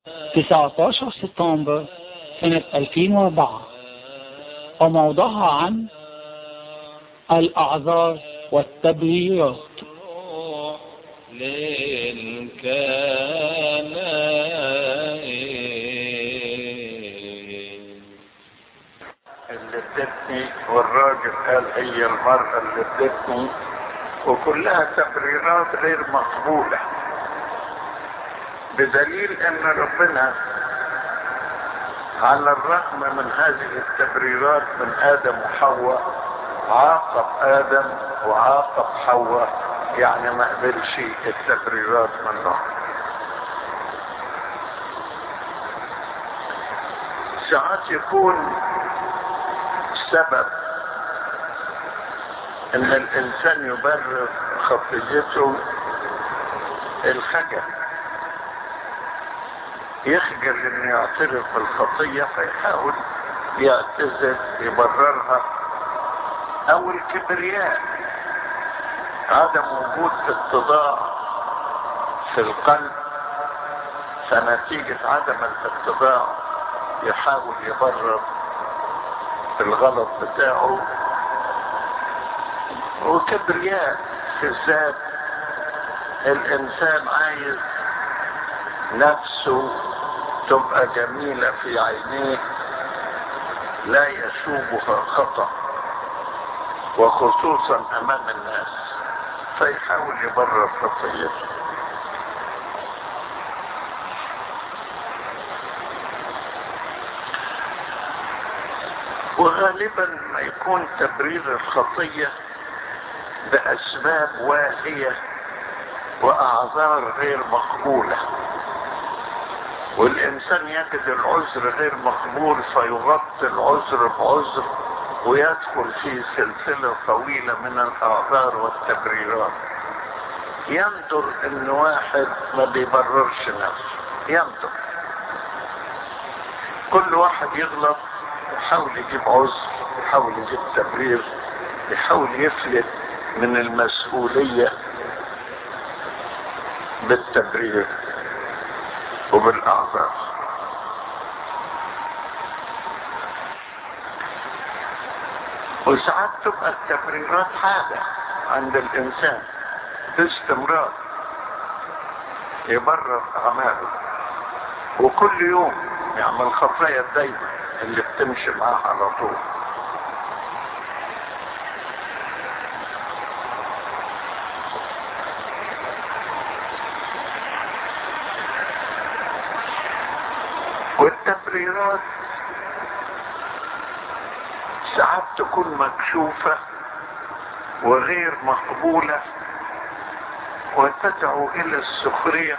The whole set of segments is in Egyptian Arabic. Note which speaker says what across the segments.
Speaker 1: 19 سبتمبر سنة 2004 وموضوعها عن الأعذار والتبريرات
Speaker 2: اللي ادتني والراجل قال هي المرأة اللي ادتني وكلها تبريرات غير مقبولة بدليل ان ربنا على الرغم من هذه التبريرات من ادم وحواء عاقب ادم وعاقب حواء يعني ما قبلش التبريرات منهم ساعات يكون سبب ان الانسان يبرر خطيته الخجل يخجل انه يعترف بالخطية فيحاول يعتذر يبررها او الكبرياء عدم وجود اتضاع في القلب فنتيجة عدم الاتضاع يحاول يبرر الغلط بتاعه وكبرياء في الذات الانسان عايز نفسه تبقى جميلة في عينيه لا يشوبها خطأ وخصوصا امام الناس فيحاول يبرر خطيته وغالبا ما يكون تبرير الخطية بأسباب واهية وأعذار غير مقبولة والإنسان يجد العذر غير مقبول فيغطي العذر بعذر ويدخل في سلسلة طويلة من الأعذار والتبريرات يندر إن واحد ما بيبررش نفسه يندر كل واحد يغلط يحاول يجيب عذر يحاول يجيب تبرير يحاول يفلت من المسؤولية بالتبرير وبالأعذار وساعات تبقى التبريرات حاجة عند الإنسان باستمرار يبرر أعماله وكل يوم يعمل خطايا دايما اللي بتمشي معاه على طول والتبريرات ساعات تكون مكشوفة وغير مقبولة وتدعو إلى السخرية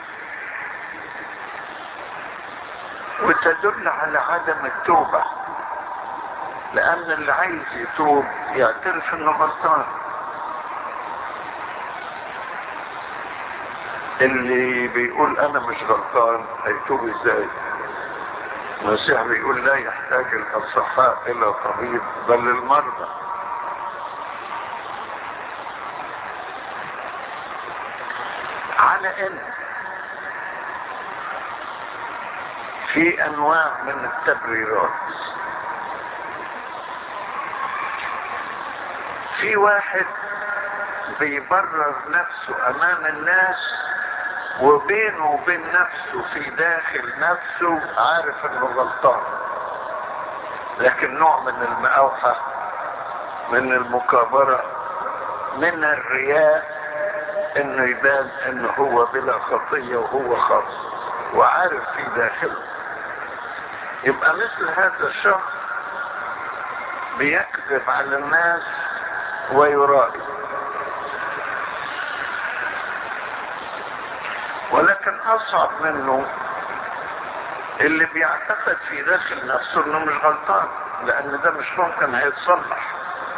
Speaker 2: وتدل على عدم التوبة لأن اللي عايز يتوب يعترف إنه غلطان اللي بيقول أنا مش غلطان هيتوب إزاي؟ المسيح بيقول لا يحتاج الأصحاء إلى طبيب بل المرضى على إن في أنواع من التبريرات في واحد بيبرر نفسه أمام الناس وبينه وبين نفسه في داخل نفسه عارف انه غلطان لكن نوع من المقاوحة من المكابرة من الرياء انه يبان انه هو بلا خطية وهو خاص وعارف في داخله يبقى مثل هذا الشخص بيكذب على الناس ويرائي ولكن اصعب منه اللي بيعتقد في داخل نفسه انه مش غلطان لان ده مش ممكن هيتصلح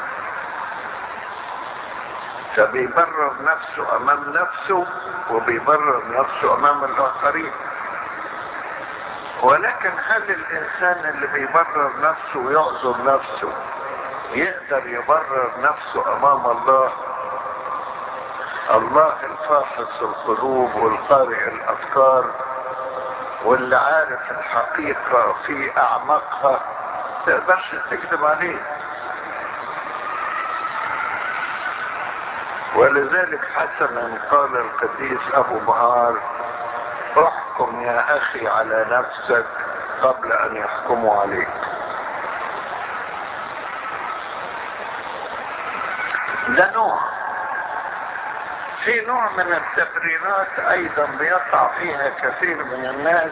Speaker 2: فبيبرر نفسه امام نفسه وبيبرر نفسه امام الاخرين ولكن هل الانسان اللي بيبرر نفسه ويعذر نفسه يقدر يبرر نفسه امام الله الله الفاحص القلوب والقارئ الافكار واللي عارف الحقيقة في أعماقها تقدرش تكذب عليه ولذلك حسنا قال القديس أبو بهار احكم يا أخي على نفسك قبل أن يحكموا عليك ده نوع في نوع من التبريرات ايضا بيقع فيها كثير من الناس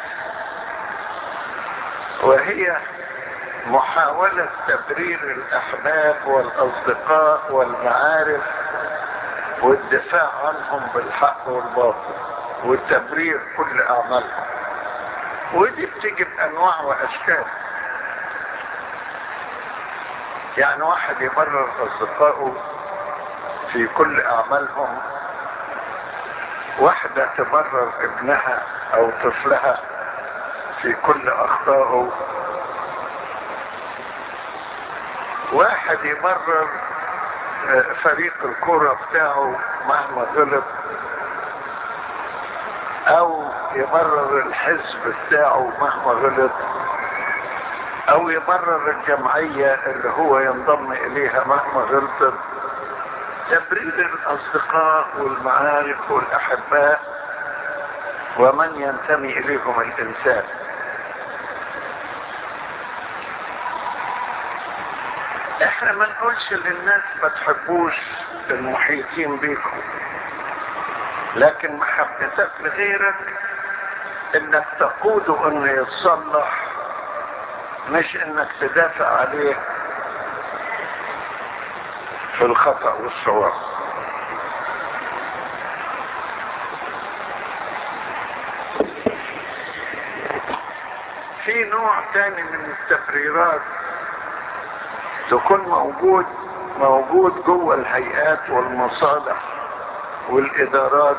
Speaker 2: وهي محاولة تبرير الاحباب والاصدقاء والمعارف والدفاع عنهم بالحق والباطل وتبرير كل اعمالهم ودي بتيجي بانواع واشكال يعني واحد يبرر اصدقائه في كل اعمالهم واحدة تبرر ابنها او طفلها في كل اخطائه واحد يبرر فريق الكرة بتاعه مهما غلط او يبرر الحزب بتاعه مهما غلط او يبرر الجمعية اللي هو ينضم اليها مهما غلطت تبرير الاصدقاء والمعارف والاحباء ومن ينتمي اليهم الانسان احنا ما نقولش للناس ما تحبوش المحيطين بيكم لكن محبتك لغيرك انك تقوده انه يتصلح مش انك تدافع عليه في الخطأ والصواب في نوع تاني من التبريرات تكون موجود موجود جوه الهيئات والمصالح والادارات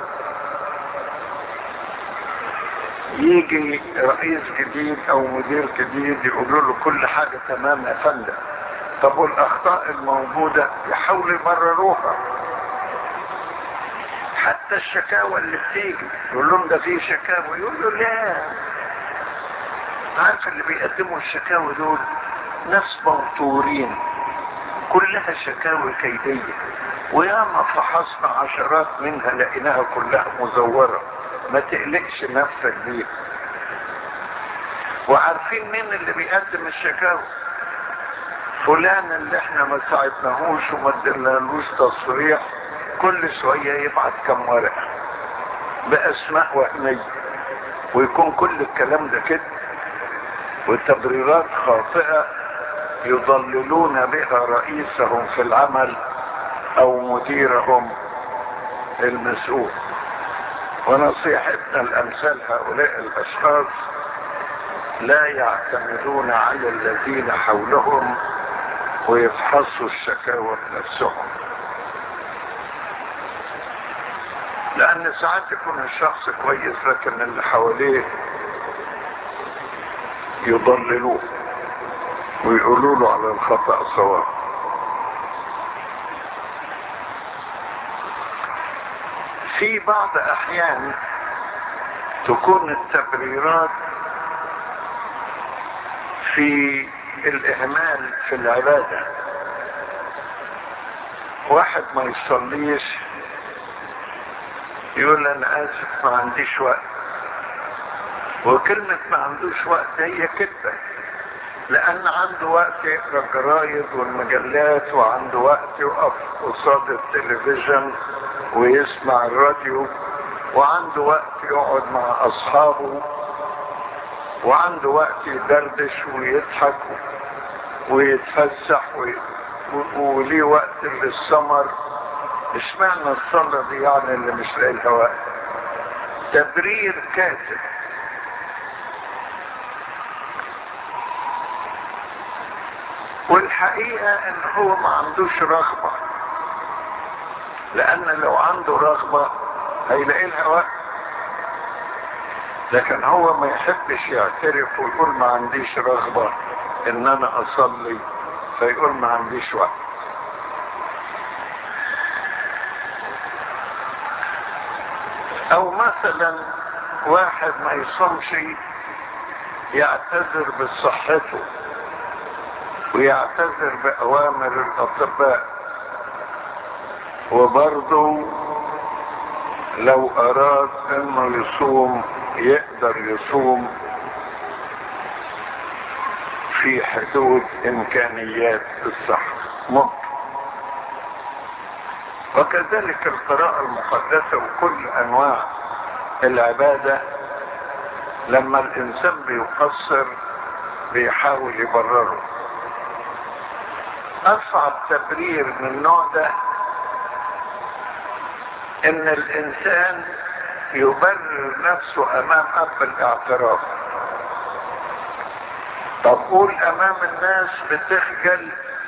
Speaker 2: يجي رئيس جديد او مدير جديد يقولوا له كل حاجه تمام يا فندم طب والاخطاء الموجوده يحاولوا يبرروها حتى الشكاوى اللي بتيجي يقول لهم ده في شكاوى يقول له لا عارف اللي بيقدموا الشكاوى دول ناس موتورين كلها شكاوى كيدية وياما فحصنا عشرات منها لقيناها كلها مزورة ما تقلقش نفسك بيها وعارفين مين اللي بيقدم الشكاوى فلان اللي احنا ما ساعدناهوش وما ادينالوش تصريح كل شوية يبعت كم ورقة بأسماء وهمية ويكون كل الكلام ده كده وتبريرات خاطئة يضللون بها رئيسهم في العمل او مديرهم المسؤول ونصيحتنا لامثال هؤلاء الاشخاص لا يعتمدون على الذين حولهم ويفحصوا الشكاوى بنفسهم لان ساعات يكون الشخص كويس لكن اللي حواليه يضللوه ويقولوا له على الخطأ صواب في بعض احيان تكون التبريرات في الاهمال في العبادة واحد ما يصليش يقول انا اسف ما عنديش وقت وكلمة ما عندوش وقت هي كده لان عنده وقت يقرا الجرايد والمجلات وعنده وقت يقف قصاد التلفزيون ويسمع الراديو وعنده وقت يقعد مع اصحابه وعنده وقت يدردش ويضحك ويتفسح وليه وقت للسمر اشمعنى الصلاة دي يعني اللي مش لاقي لها وقت تبرير كاتب والحقيقة ان هو ما عندوش رغبة لان لو عنده رغبة هيلاقي لها وقت لكن هو ما يحبش يعترف ويقول ما عنديش رغبة ان انا اصلي فيقول ما عنديش وقت او مثلا واحد ما يصومش يعتذر بصحته ويعتذر بأوامر الأطباء وبرضه لو أراد إنه يصوم يقدر يصوم في حدود إمكانيات الصحة ممكن وكذلك القراءة المقدسة وكل أنواع العبادة لما الإنسان بيقصر بيحاول يبرره أصعب تبرير من النوع ده إن الإنسان يبرر نفسه أمام أب الاعتراف طب قول أمام الناس بتخجل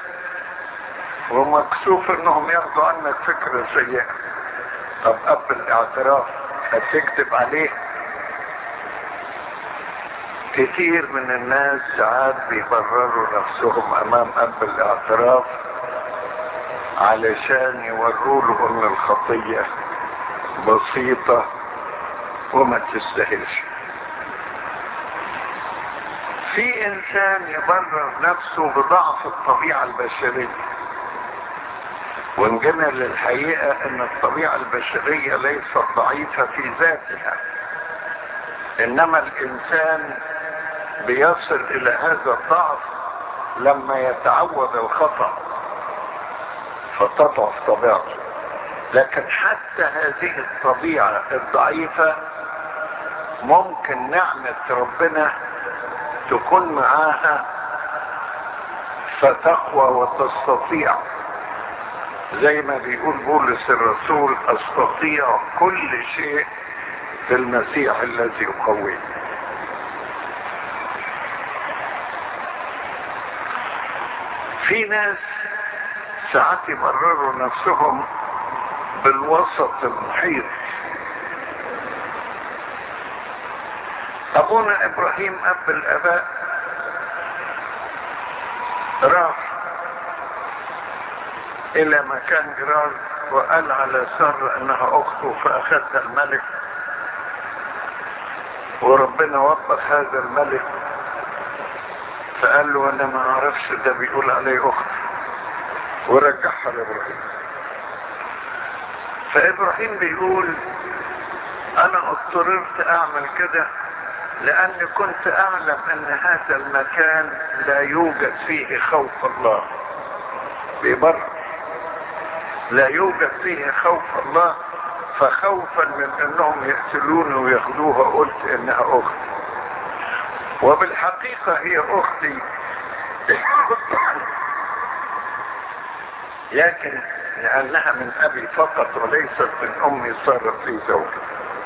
Speaker 2: ومكسوف انهم ياخدوا عنك فكرة سيئة طب اب الاعتراف هتكتب عليه كتير من الناس ساعات بيبرروا نفسهم امام اب الاعتراف علشان يوروا له ان الخطية بسيطة وما تستاهلش في انسان يبرر نفسه بضعف الطبيعة البشرية وان جينا للحقيقة ان الطبيعة البشرية ليست ضعيفة في ذاتها انما الانسان بيصل الى هذا الضعف لما يتعود الخطأ فتضعف طبيعته لكن حتى هذه الطبيعة الضعيفة ممكن نعمة ربنا تكون معاها فتقوى وتستطيع زي ما بيقول بولس الرسول استطيع كل شيء في المسيح الذي يقوي في ناس ساعات يبرروا نفسهم بالوسط المحيط ابونا ابراهيم اب الاباء راح الى مكان جرار وقال على سر انها اخته فاخذها الملك وربنا وبخ هذا الملك فقال له انا ما اعرفش ده بيقول عليه اخت ورجعها لابراهيم فابراهيم بيقول انا اضطررت اعمل كده لاني كنت اعلم ان هذا المكان لا يوجد فيه خوف الله بيبرر لا يوجد فيه خوف الله فخوفا من انهم يقتلوني وياخدوها قلت انها اختي وبالحقيقة هي اختي لكن لانها من ابي فقط وليست من امي صارت لي زوجة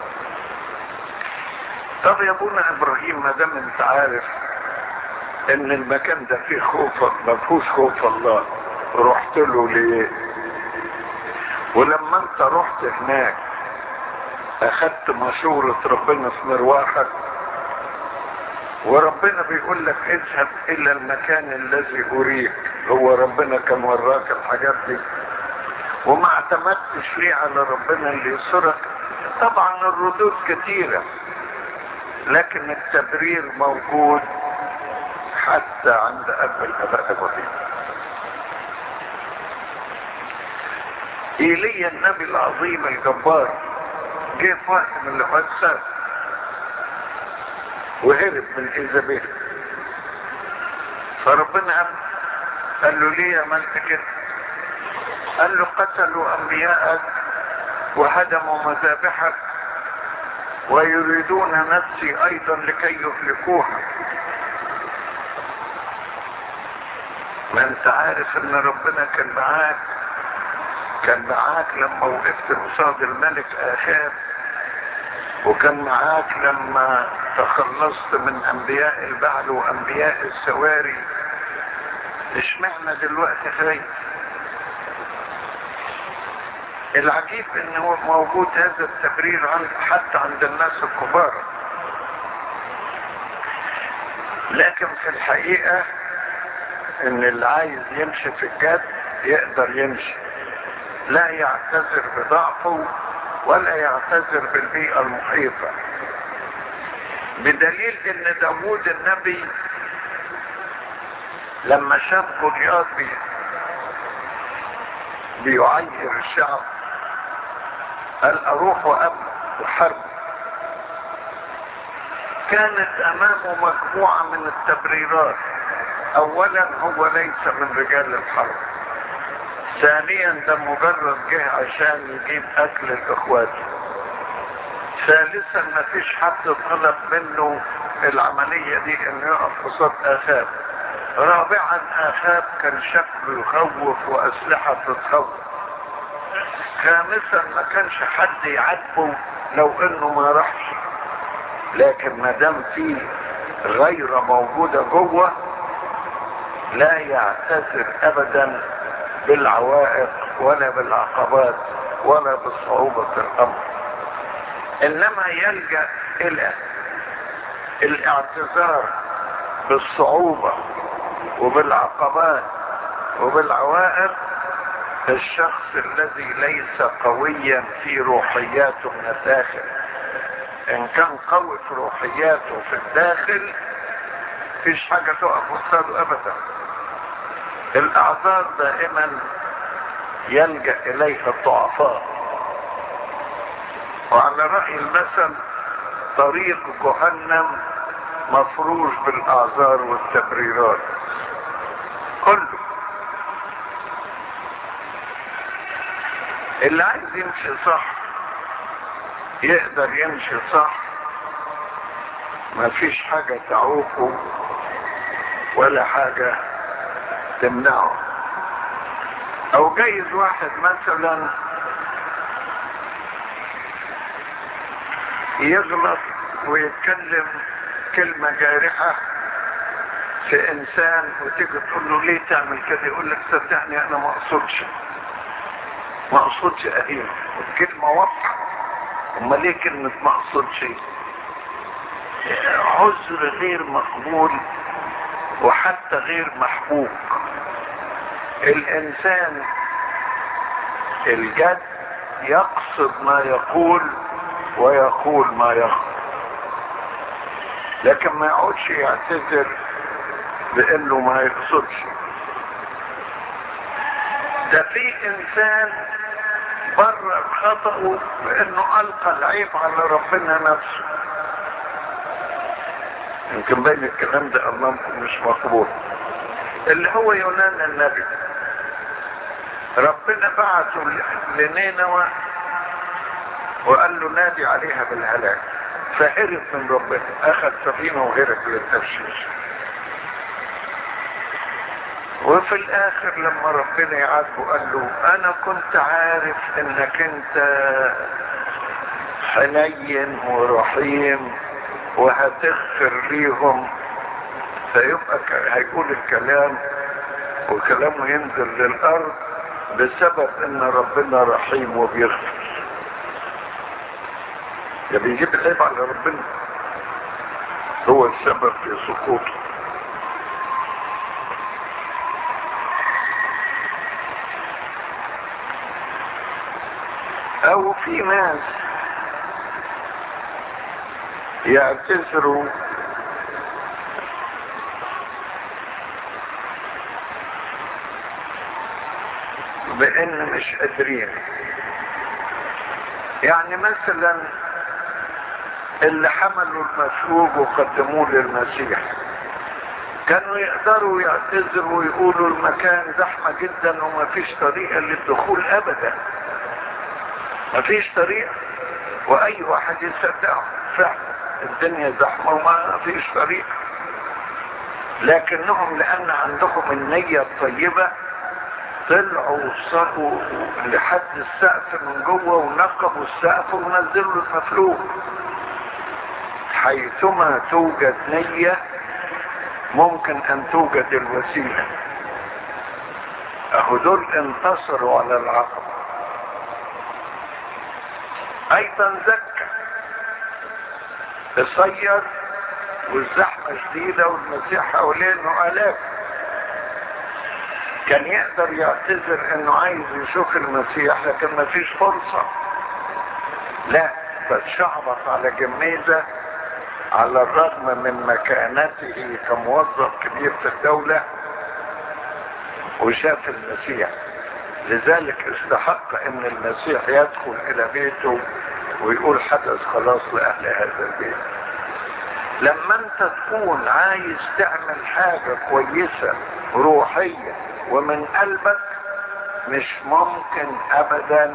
Speaker 2: طب يا ابونا ابراهيم ما دام انت عارف ان المكان ده فيه خوف ما فيهوش خوف الله رحت له ليه ولما انت رحت هناك اخدت مشورة ربنا في مروحك وربنا بيقول لك اذهب الى المكان الذي اريك هو ربنا كان وراك الحاجات دي وما اعتمدتش ليه على ربنا اللي يسرك طبعا الردود كتيرة لكن التبرير موجود حتى عند اب الاباء ابراهيم ايليا النبي العظيم الجبار جه في وقت من الاوقات ساب وهرب من ايزابيل فربنا قال قال له ليه عملت كده قال له قتلوا انبياءك وهدموا مذابحك ويريدون نفسي ايضا لكي يهلكوها ما انت عارف ان ربنا كان معاك كان معاك لما وقفت قصاد الملك اخاب وكان معاك لما تخلصت من انبياء البعل وانبياء السواري اشمعنى دلوقتي خايف العجيب ان هو موجود هذا التبرير عند حتى عند الناس الكبار لكن في الحقيقة ان اللي عايز يمشي في الجد يقدر يمشي لا يعتذر بضعفه ولا يعتذر بالبيئة المحيطة بدليل ان داوود النبي لما شاف جولياث بي بيعير الشعب قال اروح وحرب كانت امامه مجموعة من التبريرات اولا هو ليس من رجال الحرب ثانيا ده مجرد جه عشان يجيب اكل لاخواته ثالثا ما فيش حد طلب منه العملية دي انه يقف قصاد اخاب رابعا اخاب كان شكله يخوف واسلحة تتخوف خامسا ما كانش حد يعاتبه لو انه ما راحش لكن ما دام في غير موجودة جوه لا يعتذر ابدا بالعوائق ولا بالعقبات ولا بصعوبة الامر انما يلجأ الى الاعتذار بالصعوبة وبالعقبات وبالعوائق الشخص الذي ليس قويا في روحياته من الداخل ان كان قوي في روحياته في الداخل فيش حاجة تقف قصاده ابدا الاعذار دائما يلجأ اليها الضعفاء وعلى رأي المثل طريق جهنم مفروش بالاعذار والتبريرات كله اللي عايز يمشي صح يقدر يمشي صح ما فيش حاجة تعوقه ولا حاجة تمنعه او جايز واحد مثلا يغلط ويتكلم كلمة جارحة في انسان وتيجي تقول له ليه تعمل كده يقول لك صدقني انا ما اقصدش ما اقصدش اهين الكلمة واضحة امال ليه كلمة ما اقصدش عذر غير مقبول وحتى غير محبوب الانسان الجد يقصد ما يقول ويقول ما يخطئ لكن ما يقعدش يعتذر بانه ما يقصدش ده في انسان برر خطأه بانه القى العيب على ربنا نفسه يمكن بين الكلام ده امامكم مش مقبول اللي هو يونان النبي ربنا بعثه لنينوى وقال له نادي عليها بالهلاك فهرب من ربنا اخذ سفينه وهرب للتفشيش وفي الاخر لما ربنا يعاتبه قال له انا كنت عارف انك انت حنين ورحيم وهتغفر ليهم فيبقى هيقول الكلام وكلامه ينزل للارض بسبب ان ربنا رحيم وبيغفر ده بيجيب العيب على ربنا هو السبب في سقوطه او في ناس يعتذروا بان مش قادرين يعني مثلا اللي حملوا المسلوب وقدموه للمسيح كانوا يقدروا يعتذروا ويقولوا المكان زحمة جدا وما فيش طريقة للدخول ابدا ما فيش طريقة واي واحد يصدقه فعلا الدنيا زحمة وما فيش طريقة لكنهم لان عندهم النية الطيبة طلعوا وصلوا لحد السقف من جوه ونقبوا السقف ونزلوا المفلوج حيثما توجد نية ممكن ان توجد الوسيلة اهو دول انتصروا على العقبة ايضا زكى قصير والزحمة شديدة والمسيح حوالينه الاف كان يقدر يعتذر انه عايز يشوف المسيح لكن ما فيش فرصة لا بس شعبط على جميزة على الرغم من مكانته كموظف كبير في الدولة وشاف المسيح لذلك استحق ان المسيح يدخل الى بيته ويقول حدث خلاص لاهل هذا البيت لما انت تكون عايز تعمل حاجة كويسة روحية ومن قلبك مش ممكن ابدا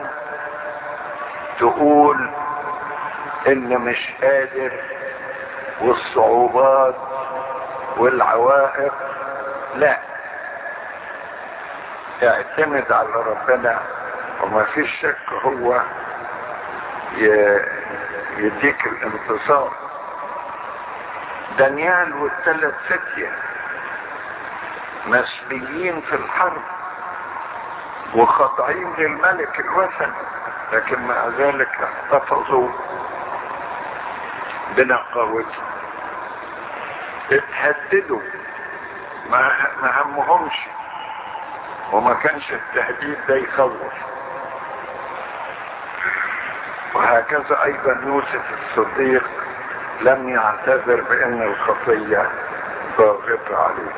Speaker 2: تقول ان مش قادر والصعوبات والعوائق لا اعتمد على ربنا وما فيش شك هو يديك الانتصار دانيال والثلاث فتية مسبيين في الحرب وخاضعين للملك الوثني لكن مع ذلك احتفظوا بنقاوتهم اتهددوا ما ما همهمش وما كانش التهديد ده يخوف وهكذا ايضا يوسف الصديق لم يعتذر بان الخطية ضاغطة عليه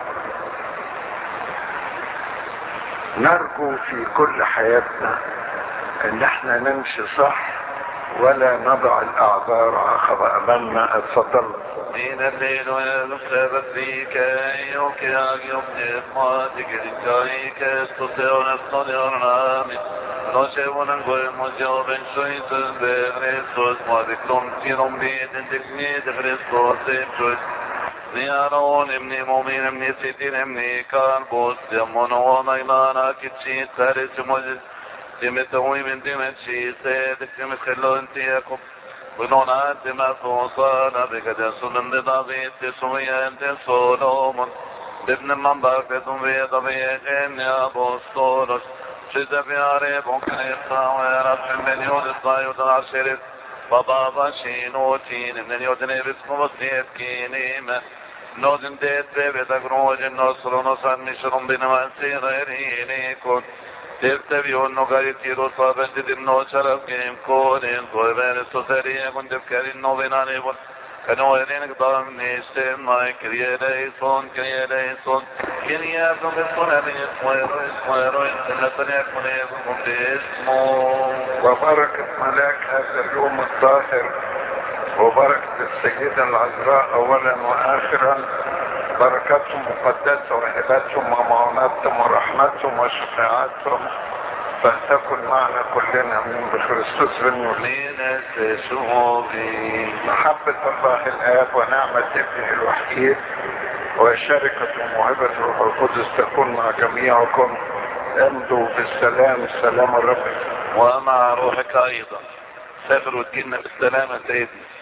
Speaker 2: نرجو في كل حياتنا ان احنا نمشي صح ولا نضع الاعذار عقب امامنا اتفضل
Speaker 3: من الليل ويغفر فيك يوكي يوكي إخواتك لكيك استطيع نستطيع العامل نشيبنا نقول مجاوب شويت بخريستوس وذكرهم تيرهم بيد تكميد خريستوس بشويت زيارون ابني مؤمن ابني سيدين ابني كاربوس يمون وميلانا كتشيت سارس مجد دمتوي من دمتشي سيدك دمت خلو انتيكم ونون أنت ما توصانا بك سنن دضاغي تسوية أنت سولومون بابن من بركة في طبيعين يا بوستورس شد في عريب وكيفتا ويرب من يود الصايود العشرف فبابا شينوتين من يودني بسكم وسيب كينيمة نودن ديت بيبتك روج النصر نصر نشرم بنوانسي غيرينيكون تبتبيون نغايتيرو صابن ددنو شرف كيم كورين طويبين السوسرية كنت بكارين نوبيناني بون كانوا يرين قدام نيشتين ماي كريه ليسون كريه ليسون كريه بمسكون أبين اسمويرو اسمويرو انتلتني أكوني بكم باسمو
Speaker 2: وبركة ملاك هذا اليوم الطاهر وبركة السيدة العذراء أولا وآخرا بركاتهم مقدسة وهباتهم ومعوناتهم ورحمتهم وشفاعاتهم فلتكن معنا كلنا من بخريستوس بن
Speaker 3: من الشعوبي
Speaker 2: محبة الله الآب ونعمة ابنه الوحيد وشركة وموهبة الروح القدس تكون مع جميعكم امضوا بالسلام سلام الرب
Speaker 3: ومع روحك أيضا سافر وتجينا بالسلامة سيدنا